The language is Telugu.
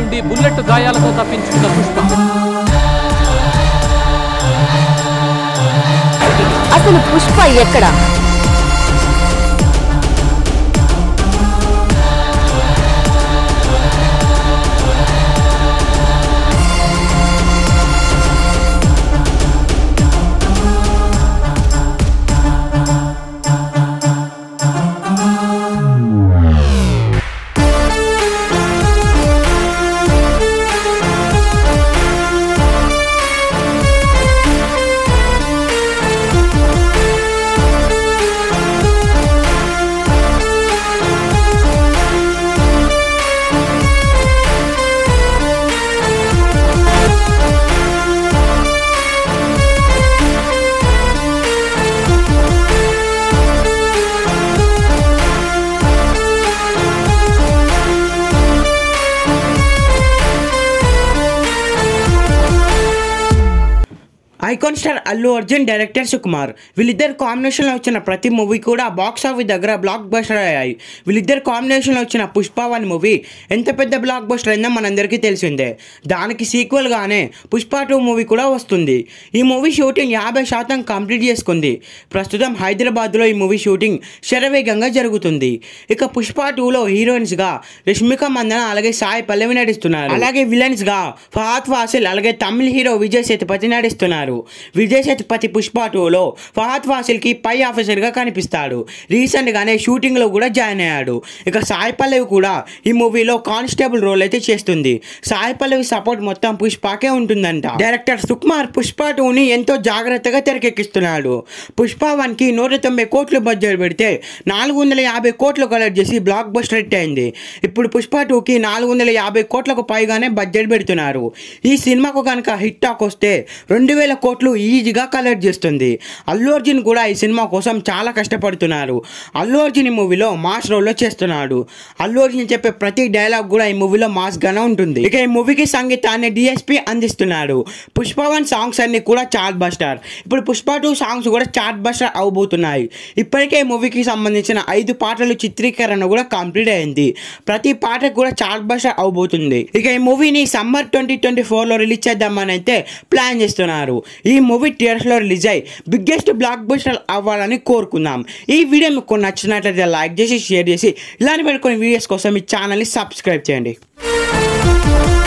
నుండి బుల్లెట్ గాయాలతో తప్పించుకున్న పుష్ప అసలు పుష్ప ఎక్కడ icon star Allu Arjun director Sukumar వీళ్ళిద్దరు కాంబినేషన్లో వచ్చిన ప్రతి మూవీ కూడా బాక్స్ ఆఫీస్ దగ్గర బ్లాక్ బస్టర్ అయ్యాయి వీళ్ళిద్దరు కాంబినేషన్లో వచ్చిన పుష్ప వన్ మూవీ ఎంత పెద్ద బ్లాక్ బస్టర్ అయిందో మనందరికీ తెలిసిందే దానికి సీక్వెల్గానే పుష్ప టూ మూవీ కూడా వస్తుంది ఈ మూవీ షూటింగ్ యాభై శాతం కంప్లీట్ చేసుకుంది ప్రస్తుతం హైదరాబాద్లో ఈ మూవీ షూటింగ్ శరవేగంగా జరుగుతుంది ఇక పుష్ప టూలో హీరోయిన్స్గా రష్మిక మందన అలాగే సాయి పల్లవి నటిస్తున్నారు అలాగే విలన్స్గా ఫహాద్ ఫాసిల్ అలాగే తమిళ హీరో విజయ్ సేతుపతి నటిస్తున్నారు విజయ్ సేతుపతి పుష్ప టూలో ఫహాద్ ఫాసిల్కి పై ఆఫీసర్గా కనిపిస్తాడు రీసెంట్గానే షూటింగ్లో కూడా జాయిన్ అయ్యాడు ఇక సాయి పల్లవి కూడా ఈ మూవీలో కానిస్టేబుల్ రోల్ అయితే చేస్తుంది సాయి పల్లవి సపోర్ట్ మొత్తం పుష్పకే ఉంటుందంట డైరెక్టర్ సుకుమార్ పుష్ప టూని ఎంతో జాగ్రత్తగా తెరకెక్కిస్తున్నాడు పుష్ప వన్కి నూట తొంభై కోట్లు బడ్జెట్ పెడితే నాలుగు వందల యాభై కోట్లు కలెక్ట్ చేసి బ్లాక్ బస్టర్ హిట్ అయింది ఇప్పుడు పుష్ప టూకి నాలుగు వందల యాభై కోట్లకు పైగానే బడ్జెట్ పెడుతున్నారు ఈ సినిమాకు కనుక హిట్ టాక్ వస్తే రెండు వేల కోట్లు ఈజీగా కలెక్ట్ చేస్తుంది అల్లు అర్జున్ కూడా ఈ సినిమా కోసం చాలా కష్టపడుతున్నారు అల్లు అర్జున్ ఈ మూవీలో మాస్ రోల్లో చేస్తున్నాడు అల్లు అర్జున్ చెప్పే ప్రతి డైలాగ్ కూడా ఈ మూవీలో మాస్ గానే ఉంటుంది ఇక ఈ మూవీకి సంగీతాన్ని డిఎస్పి అందిస్తున్నాడు పుష్ప వన్ సాంగ్స్ అన్ని కూడా చార్ట్ బస్టర్ ఇప్పుడు పుష్ప టూ సాంగ్స్ కూడా చార్ట్ బస్టర్ అవబోతున్నాయి ఇప్పటికే ఈ మూవీకి సంబంధించిన ఐదు పాటలు చిత్రీకరణ కూడా కంప్లీట్ అయింది ప్రతి పాటకు కూడా చార్ట్ బస్టర్ అవబోతుంది ఇక ఈ మూవీని సమ్మర్ ట్వంటీ ట్వంటీ ఫోర్లో రిలీజ్ చేద్దామని అయితే ప్లాన్ చేస్తున్నారు ఈ మూవీ థియేటర్స్లో రిలీజ్ అయ్యి బిగ్గెస్ట్ బ్లాక్ బస్టర్ అవ్వాలని కోరుకుందాం ఈ వీడియో మీకు నచ్చినట్లయితే లైక్ చేసి షేర్ చేసి ఇలాంటి మరి కొన్ని వీడియోస్ కోసం ఈ ఛానల్ని సబ్స్క్రైబ్ చేయండి